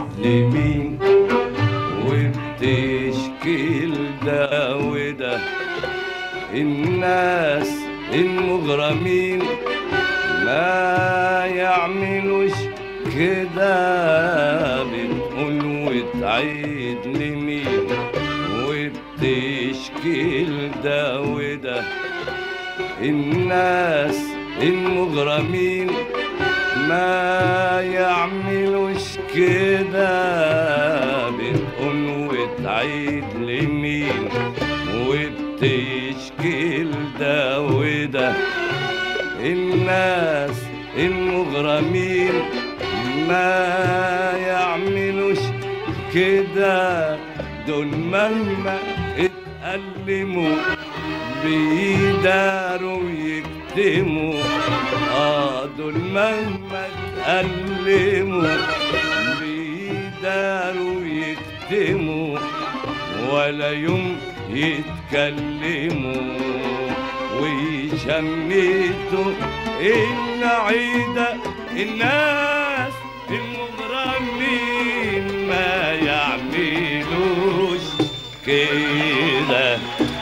لمين وبتشكي لده وده الناس المغرمين ما يعملوش كده بتقول وتعيد لمين وبتشكي لده وده الناس المغرمين ما يعملوش كده بتقول وتعيد لمين وبتشكي لده وده الناس المغرمين ما يعملوش كده دول مهما اتألموا بيداروا يكتموا اه دول مهما اتألموا بيداروا يكتموا ولا يوم يتكلموا ويشمتوا العيدة الناس المغرمين ما يعملوش كده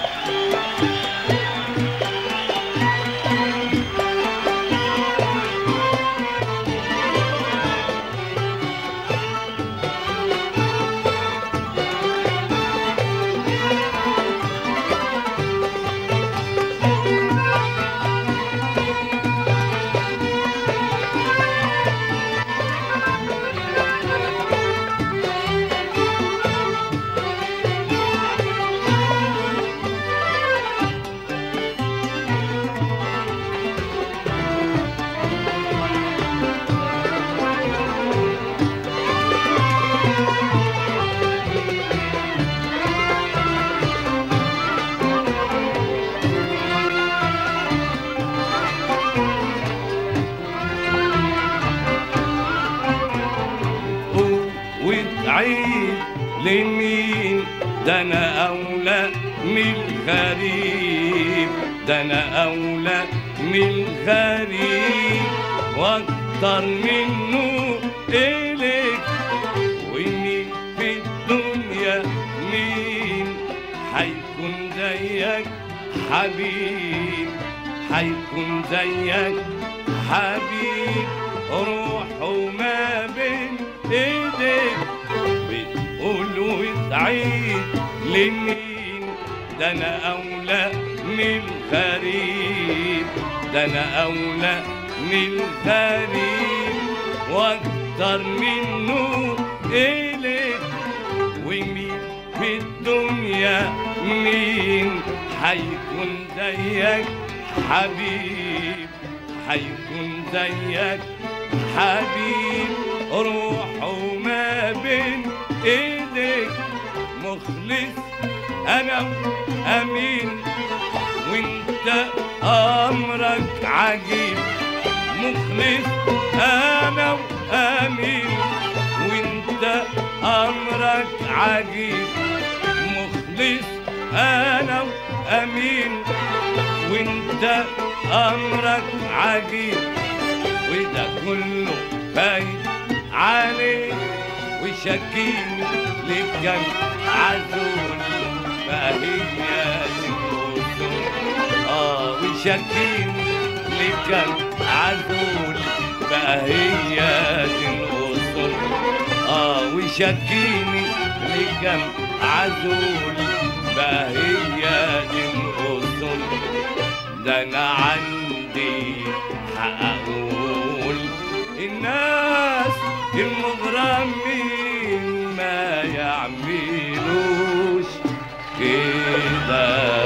وتعيد لمين ده انا اولى من الغريب ده انا اولى من الغريب واكتر منه اليك ومين في الدنيا مين حيكون زيك حبيب حيكون زيك حبيب روحه ما بين ايديك بتقول وتعيد لمين ده انا اولى من الغريب ده انا اولى من الغريب واكتر منه اليك ومين في الدنيا مين حيكون زيك حبيب حيكون زيك حبيب روحه ما بين ايديك مخلص انا امين وانت امرك عجيب مخلص انا امين وانت امرك عجيب مخلص انا امين وانت امرك عجيب وده كله فايت عليك وشكيني للجنب عزول فهي الوصول اه وشكيني للجنب عزول فهي الوصول اه وشكيني للجنب عزول فهي الوصول ده انا عندي هقول الناس المغرمين ما يعملوش كده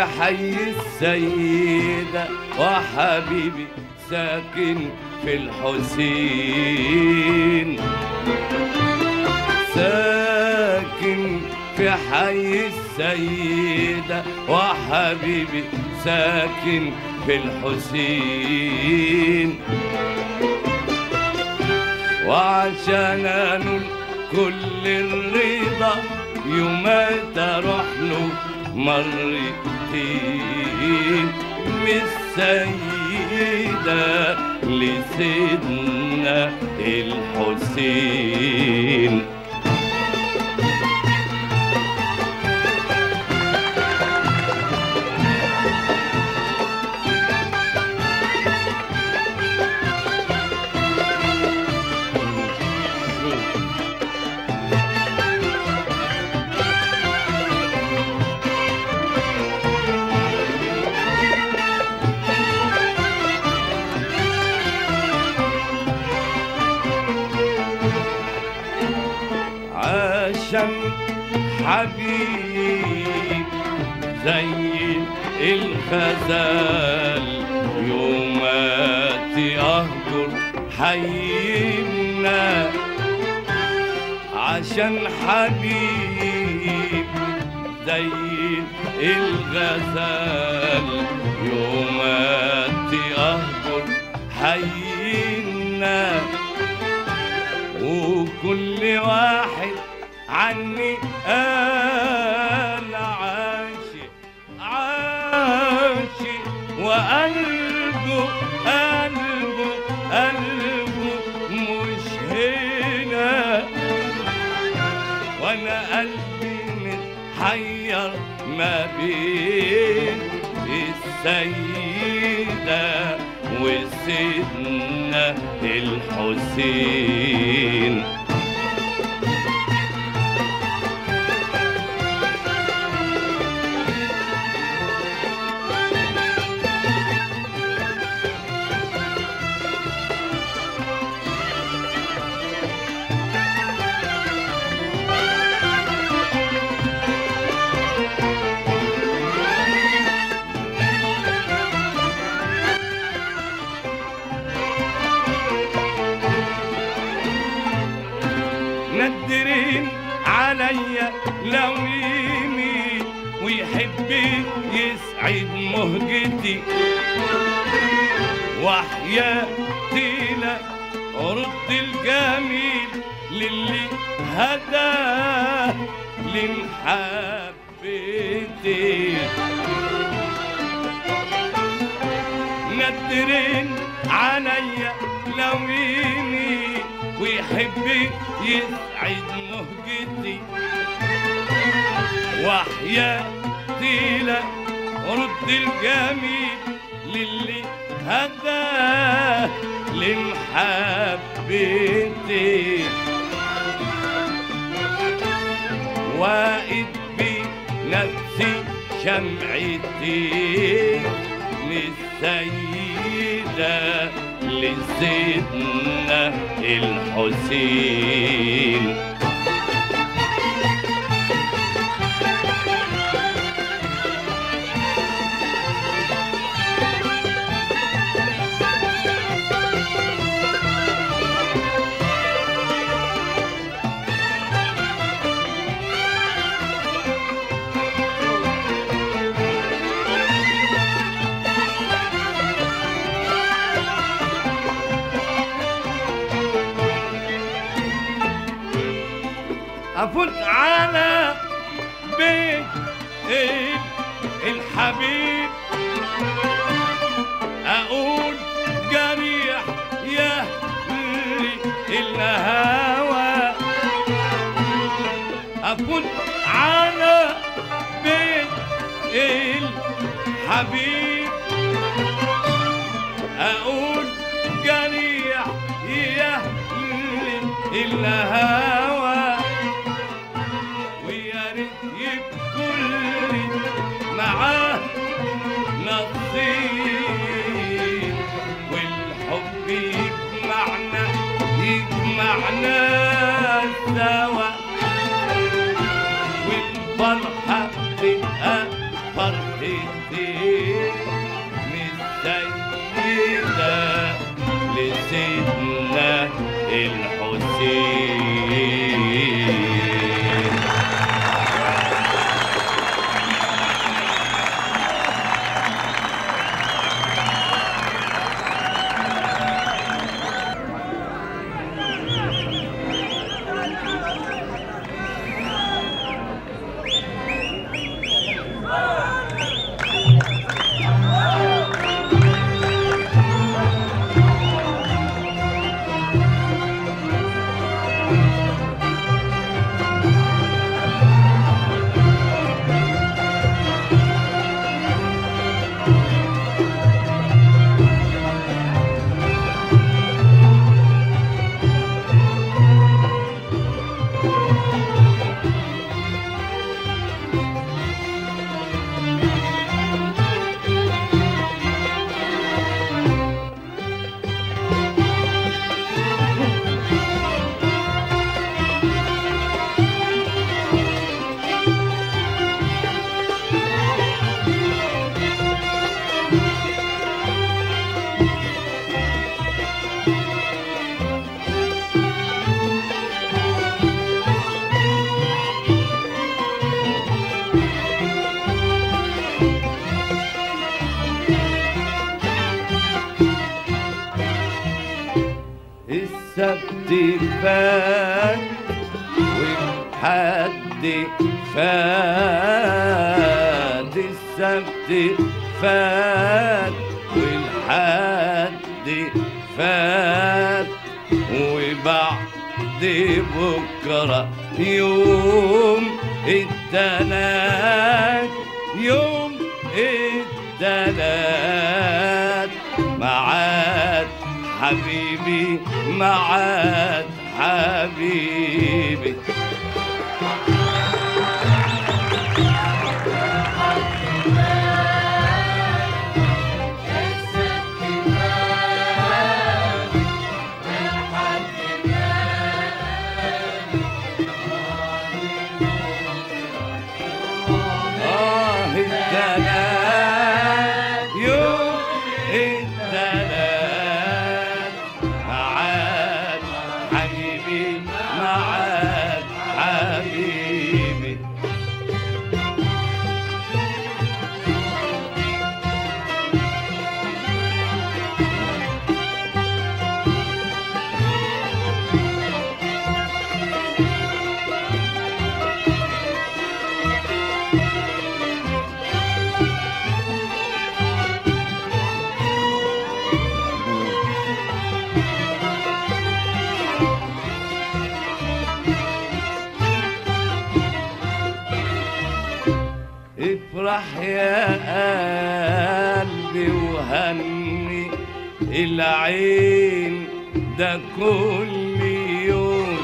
حي السيدة وحبيبي ساكن في الحسين ساكن في حي السيدة وحبيبي ساكن في الحسين وعشان انول كل الرضا يوم تروح له مرتين من السيدة لسيدنا الحسين عشان حبيب زي الغزال يوم تهجر حينا عشان حبيب زي الغزال يوم تهجر حينا وكل واحد عني انا عاشق عاشق وقلبه قلبه قلبه مش هنا وانا قلبي متحير ما بين السيدة وسيدنا الحسين ندرين عليا لو يمين ويحب يسعد مهجتي وحياتي لا رد الجميل للي هداه لمحبتي ندرين عليا لو يمين ويحب يسعد مهجتي وحياتي لا رد الجميل للي هداه لمحبتي واقد بنفسي شمعتي للسيدة لسيدنا الحسين أفوت على بيت ال- الحبيب أقول جريح يا اللي الهوى أفوت على بيت الحبيب أقول جريح يا اللي الهوى ويا ريت يكون لي معاه نصيب والحب يجمعنا يجمعنا سوا والفرحة تبقى فرحتي فين من السيدة لسيدنا الحسين السبت فات والحد فات السبت فات والحد فات وبعد بكرة يوم التلات يوم التلات معاد حبيبي معاد حبيبي آه التلات يوم التلات معاد حبيبي معاد حبيبي افرح يا قلبي وهني العين ده كل يوم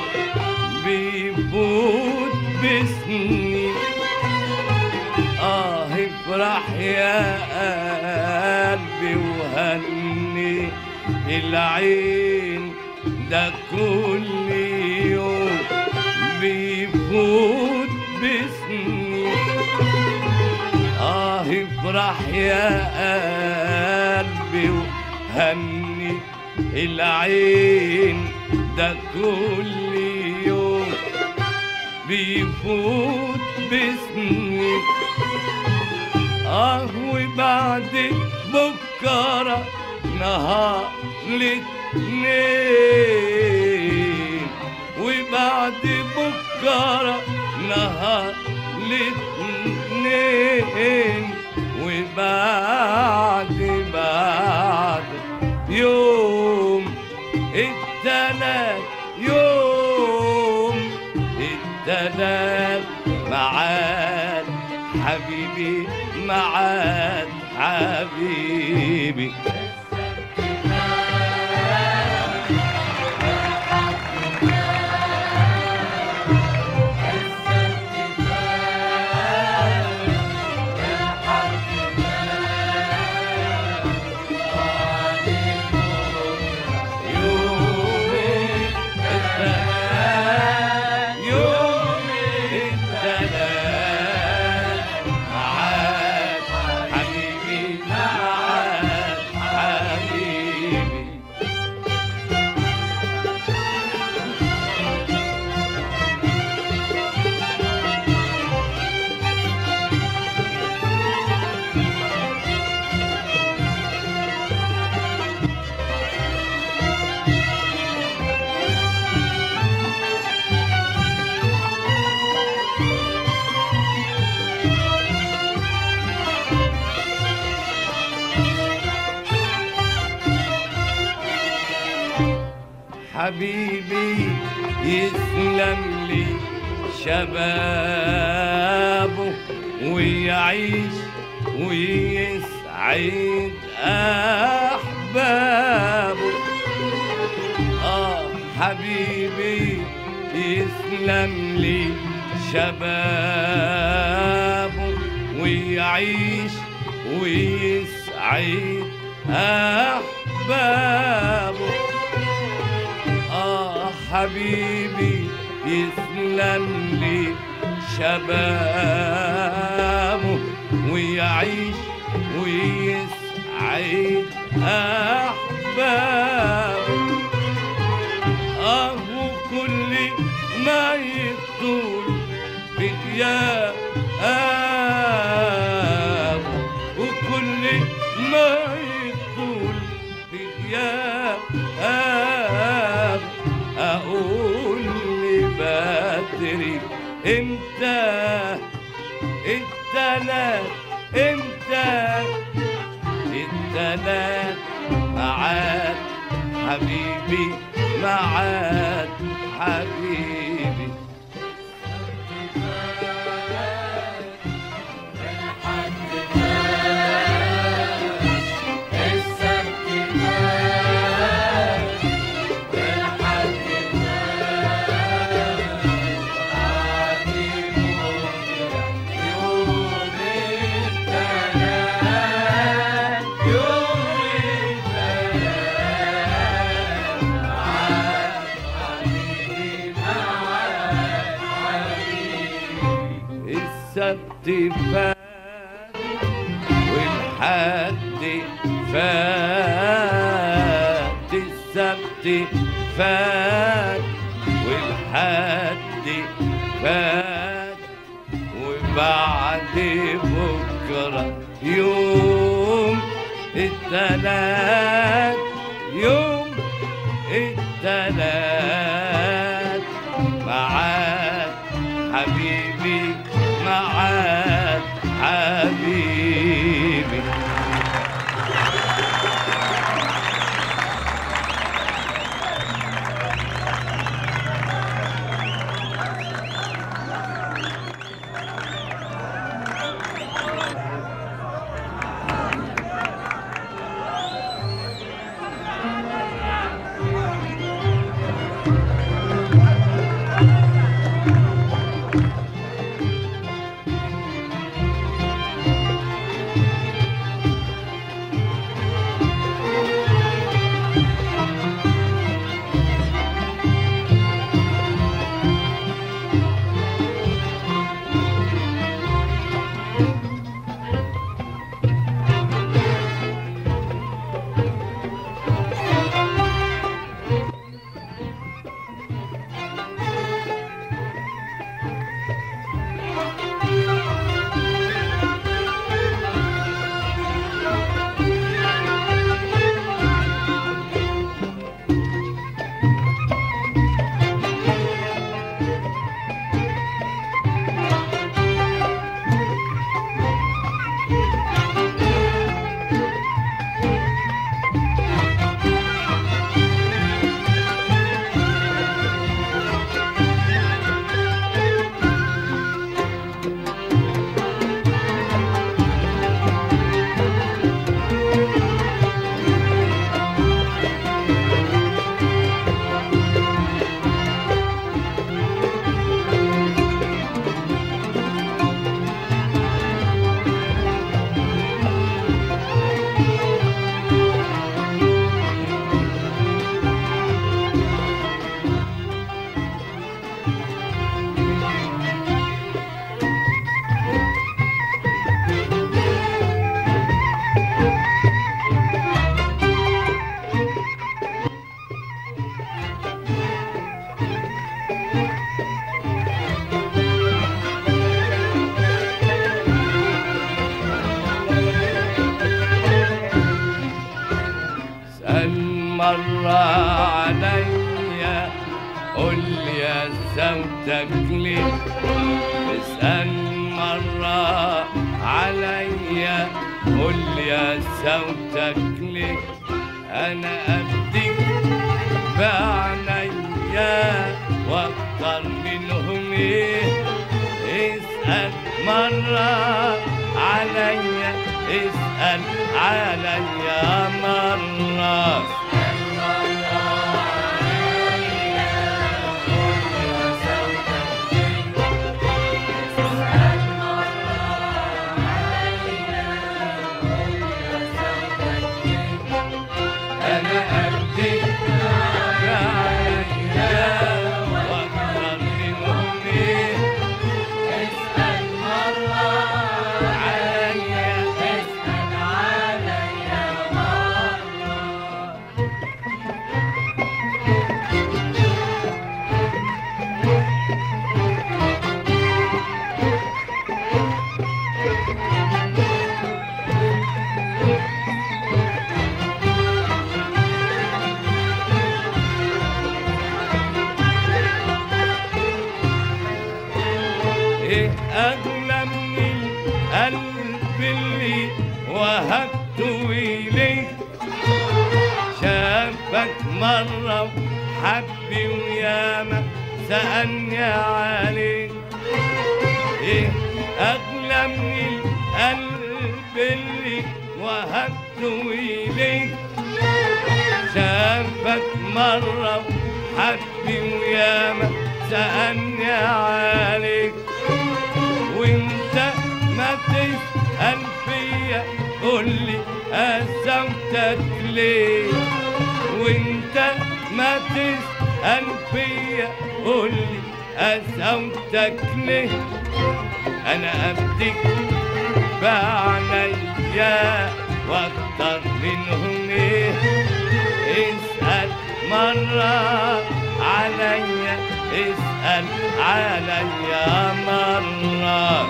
بيفوت بسنين اه افرح يا قلبي وهني العين ده كل يوم بيفوت بسنين آه افرح يا قلبي وهني العين ده كل يوم بيفوت بسنين آه وبعد بكرة نهار الاتنين وبعد بكرة نهار الاتنين وبعد بعد يوم التلات يوم التلات معاد حبيبي معاد حبيبي يوم التلات يوم التلات معاد حبيبي يسلم لي شبابه ويعيش ويسعد أحبابه آه حبيبي يسلم لي شبابه ويعيش ويسعد أحبابه آه حبيبي يسلم لي شبابه ويعيش ويسعد أحبابه أهو كل ما يطول بغياب وكل ما يطول بغياب أقول لي بدري امتى التلات امتى التلات معاك حبيبي معاك حبيبي السبت فات والحد فات السبت فات والحد فات وبعد بكرة يوم التلات يوم التلات معاك حبيبي معاك حبيبي مرة عليا قول لي يا زوجتك ليه اسأل مرة عليا قول لي يا زوجتك ليه أنا أديك بعنايا عليا واكتر منهم ايه اسأل مرة عليا اسأل عليا مرة أنا أديك عليا واكتر منهم ايه اسأل مرة عليا اسأل عليا مرة ايه اغلى من القلب اللي وهبته اليك شافك مرة وحبي وياما سألني عليك ايه اغلى من القلب اللي وهبته اليك شافك مرة وحبي وياما سألني عليك وانت ما تسأل فيا قولي قسمتك ليه وانت ما تسأل فيا قولي قسمتك ليه انا ابديك بعليا واكتر منهم ايه اسأل مرة عليا اسأل عليا مرة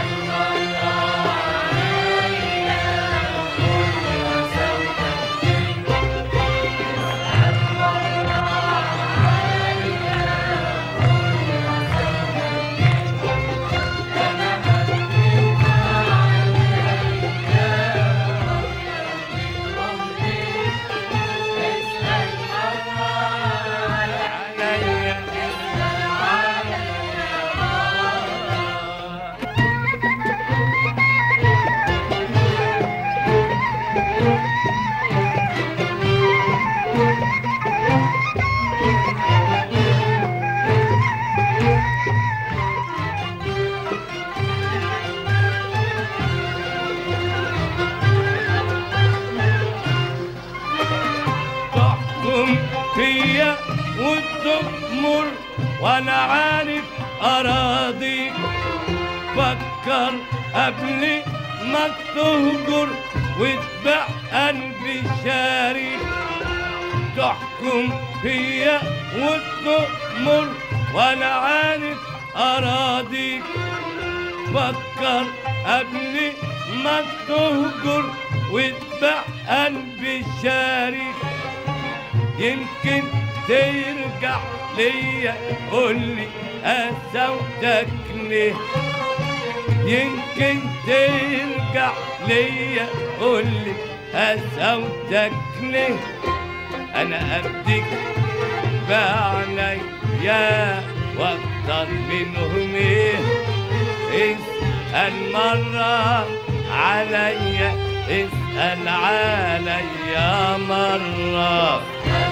عليا تحكم فيا وتأمر وانا عارف اراضيك فكر قبل ما تهجر وتبيع قلبي شريك تحكم فيا وتأمر وانا عارف اراضيك فكر قبل ما تهجر وتبيع قلبي شريك يمكن ترجع ليا قولي قسوتك ليه يمكن ترجع ليا قولي قسوتك ليه انا ابديك بعليا واكتر منهم ايه اسأل مرة عليا اسأل عليا مرة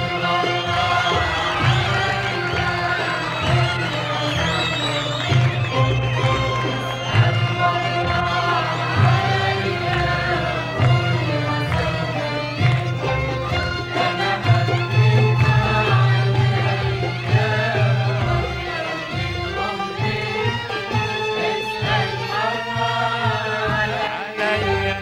عليا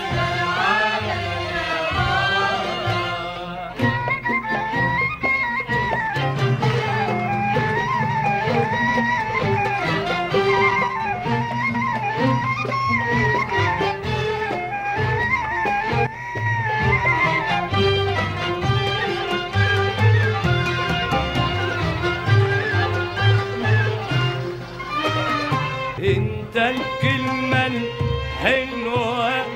انت الكلمة الحلوة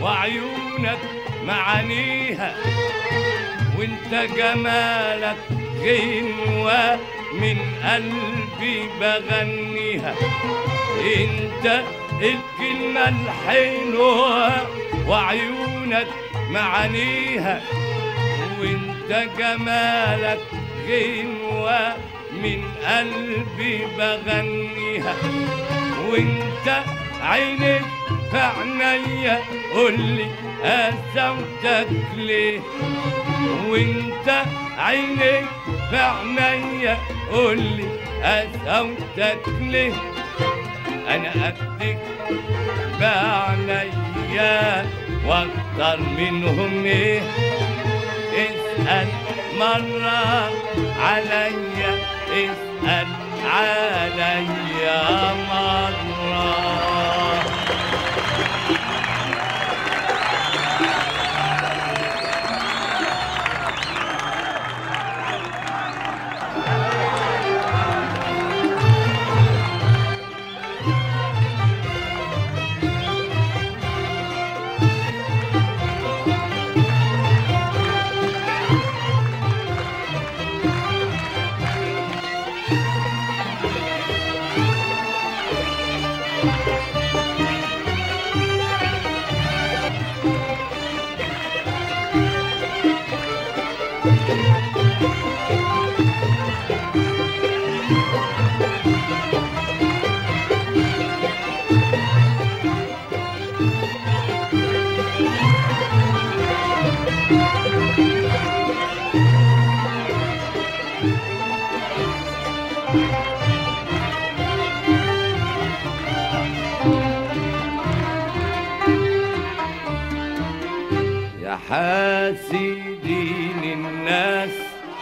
وعيونك معانيها وانت جمالك غنوة من قلبي بغنيها انت الكلمة الحلوة وعيونك معانيها وانت جمالك غنوة من قلبي بغنيها وانت عينك في عينيا قولي قسمتك ليه وانت عينك في عينيا قولي قسمتك ليه انا قدك بعنيا واكتر منهم ايه اسأل مرة عليا اسأل عليا مرة يا حاسدين الناس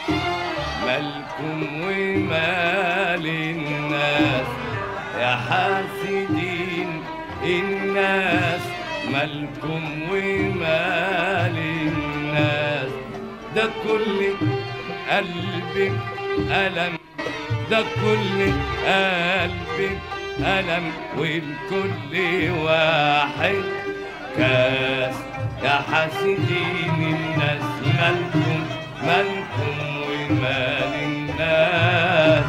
مالكم ومال الناس يا حاسدين الناس مالكم ومال الناس ده كل قلبك ألم ده كل قلبك ألم والكل واحد كاس يا حاسدين الناس مالكم مالكم ومال الناس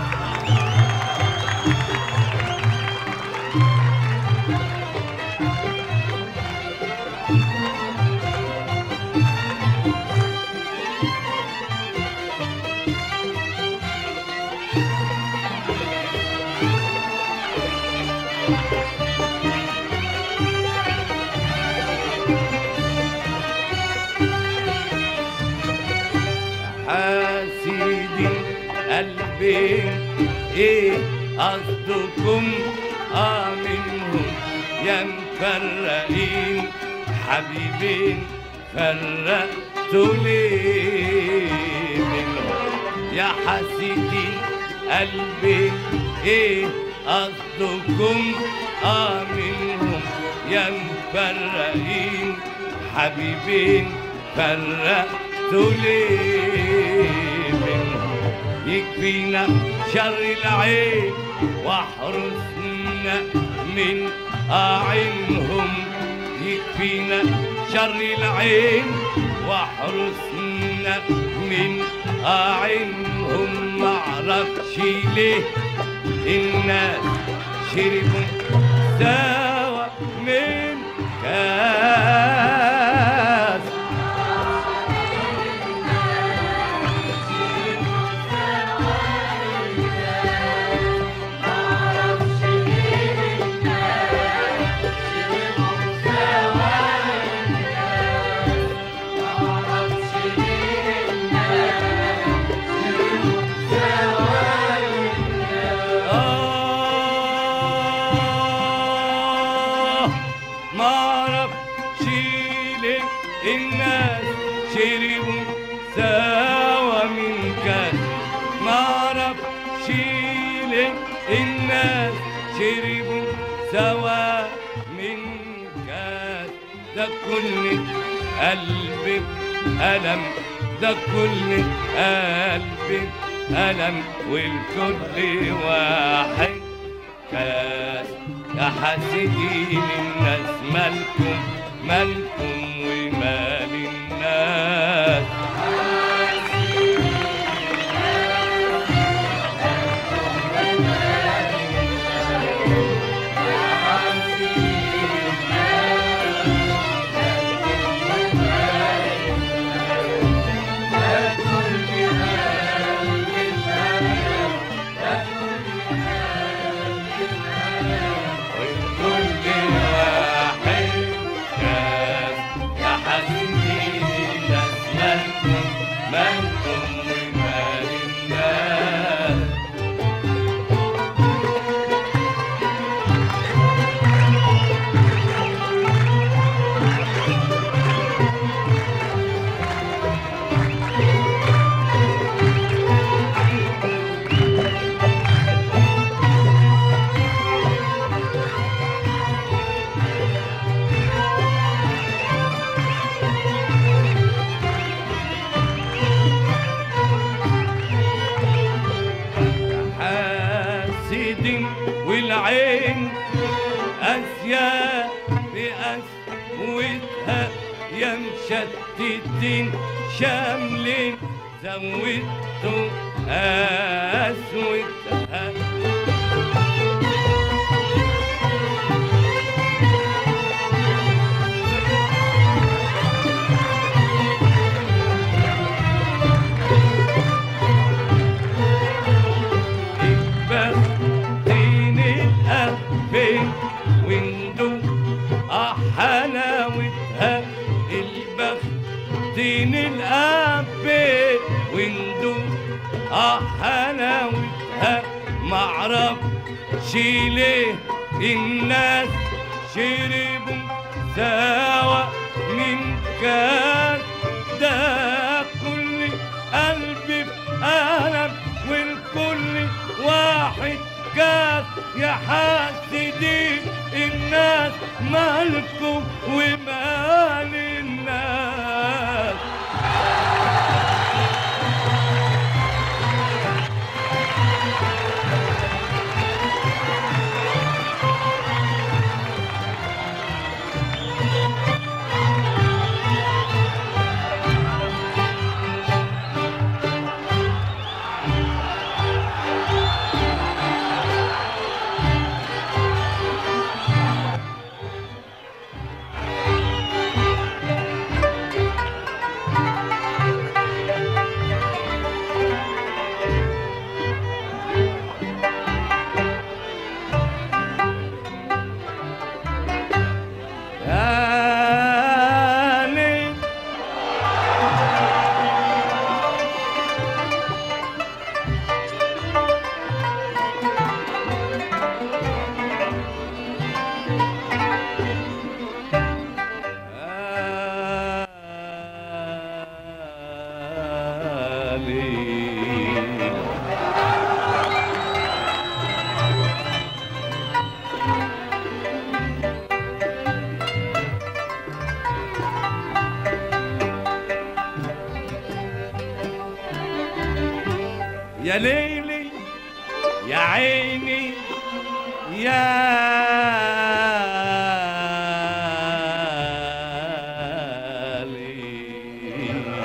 حاسدين قلبي ايه قصدكم اه منهم يا مفرقين حبيبين فرقتوا ليه منهم يا حاسدين قلبي ايه قصدكم اه منهم يا مفرقين حبيبين فرقتوا ليه منهم يكفينا شر العين واحرسنا من أعينهم يكفينا شر العين واحرسنا من أعينهم معرفش ليه الناس شربوا سوا من كاس آه ما اعرفش ليه الناس شربوا سوا من كاس ما اعرفش ليه الناس شربوا سوا من كاس ده كل قلبك ألم ده كل قلبك ألم والكل واحد كاس يا حاسدين الناس مالكم مالكم ومال الناس يا مشتتين شاملين زودتوا قسوتها البختين الأهبين وندو حلاوتها البختين الأهبين وندو حلاوتها معرفش ليه الناس شربوا سوا من كاس ده كل قلبي بألم والكل واحد كاس يا حاسدين الناس مالكم ومال الناس يا ليل يا ليل يا ليلي يا عيني يا ليل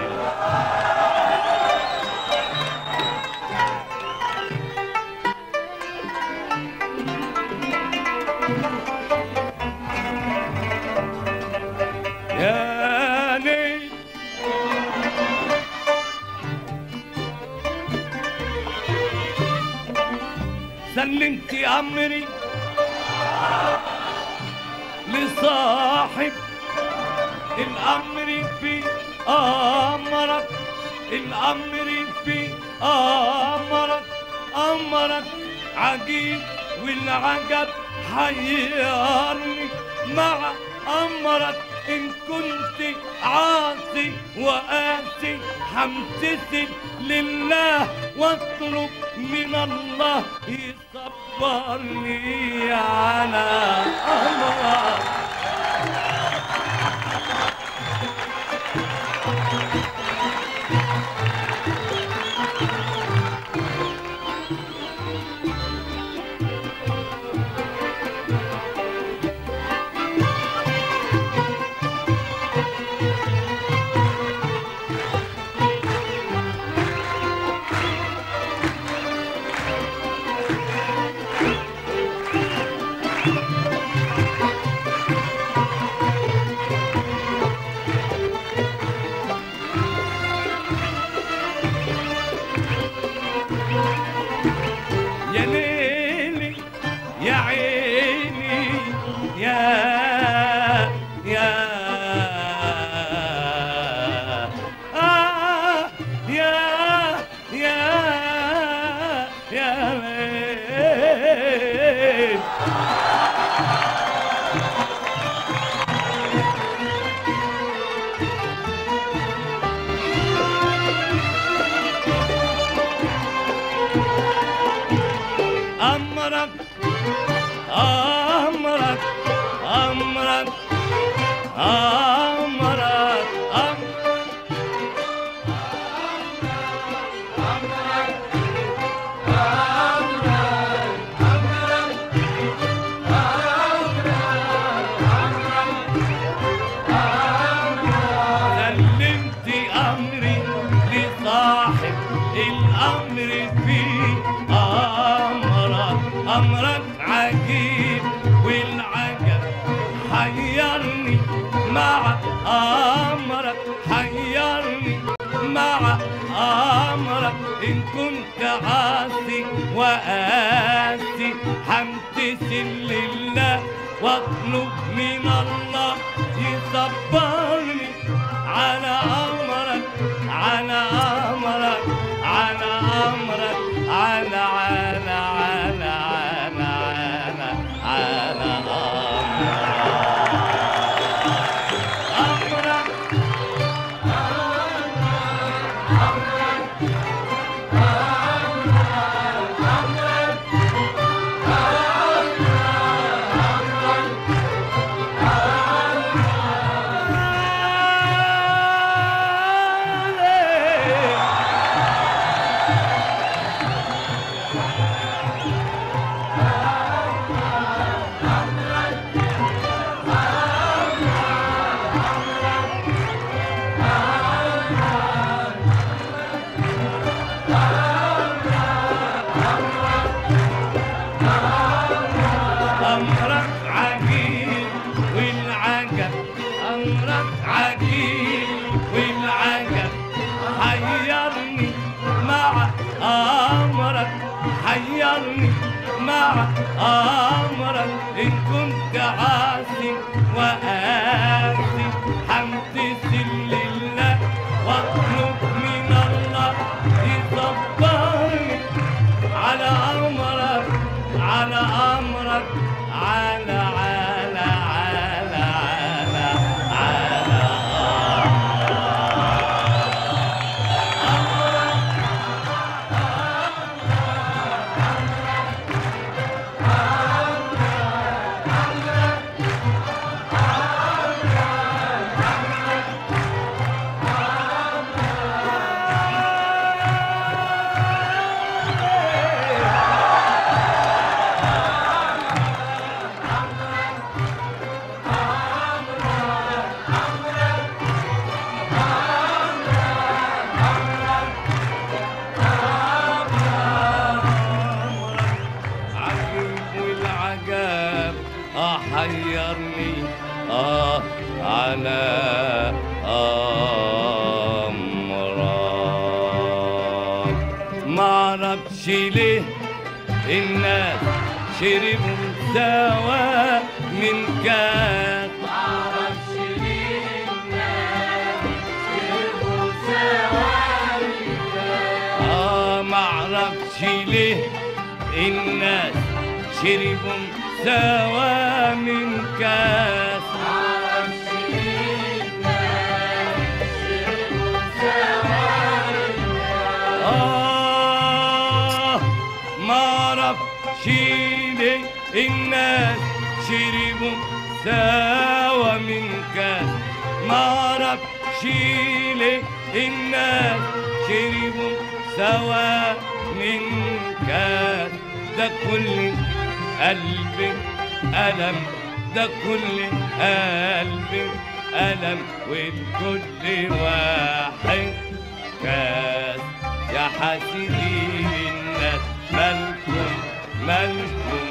يا ليل سلمت امري لصاحب الامر في امرك الامر في امرك امرك عجيب والعجب حيرني مع امرك ان كنت عاصي وقاسي حمتثل لله واطلب من الله يصبرني على امرك يا ليلي يا عيني يا يا آه يا يا يا ليل أمرك أمرك أمرك أمرك أمرك أمرك حيرني مع أمرك إن كنت عاصي وآسي همتثل لله واطلب من الله يصبرني على أمرك على أمرك على أمرك على على على على على على أمرك أمرك أمرك عجيب والعجب أمرك عجيب والعجب حيرني مع أمرك حيرني مع أمرك إن كنت عاصي وآسي همتثل لله واطلب من الله يصبرني على أمرك على أمرك على على على على على عجيب والعجاب اه حيرني اه على امرك ما اعرفش ليه الناس شربوا سوا من كاس معرفش ليه الناس شربوا سواري اه معرفش ليه الناس شربوا سوا من كاس معرفش ليه الناس شربوا سواري آه ما اعرفش ليه الناس شربوا سوا من كاس ما اعرفش ليه الناس شربوا سوا من كاس ده كل قلبي ألم ده كل قلبي ألم والكل واحد كاس يا حاسدين الناس مالكم مالكم